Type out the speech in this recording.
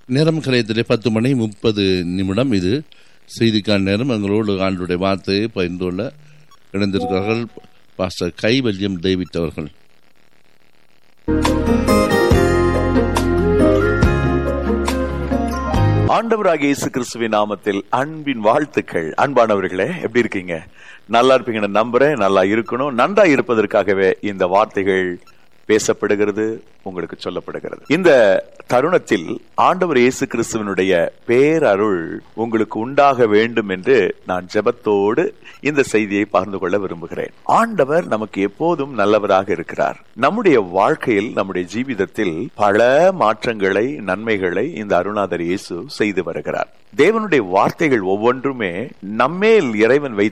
நேரம் கலையத்திலே பத்து மணி முப்பது நிமிடம் இது செய்திக்கான நேரம் எங்களோடு ஆண்டுடைய வார்த்தையை பகிர்ந்து கொள்ள இணைந்திருக்கிறார்கள் பாஸ்டர் கைவல்யம் டேவிட் அவர்கள் ஆண்டவராகிய இயேசு கிறிஸ்துவின் நாமத்தில் அன்பின் வாழ்த்துக்கள் அன்பானவர்களே எப்படி இருக்கீங்க நல்லா இருப்பீங்கன்னு நம்புறேன் நல்லா இருக்கணும் நன்றா இருப்பதற்காகவே இந்த வார்த்தைகள் பேசப்படுகிறது உங்களுக்கு சொல்லப்படுகிறது இந்த தருணத்தில் ஆண்டவர் இயேசு கிறிஸ்துவனுடைய பேரருள் உங்களுக்கு உண்டாக வேண்டும் என்று நான் ஜெபத்தோடு இந்த செய்தியை பகிர்ந்து கொள்ள விரும்புகிறேன் ஆண்டவர் நமக்கு எப்போதும் நல்லவராக இருக்கிறார் நம்முடைய வாழ்க்கையில் நம்முடைய ஜீவிதத்தில் பல மாற்றங்களை நன்மைகளை இந்த அருணாதர் இயேசு செய்து வருகிறார் தேவனுடைய வார்த்தைகள் ஒவ்வொன்றுமே நம்மேல் இறைவன் வைத்த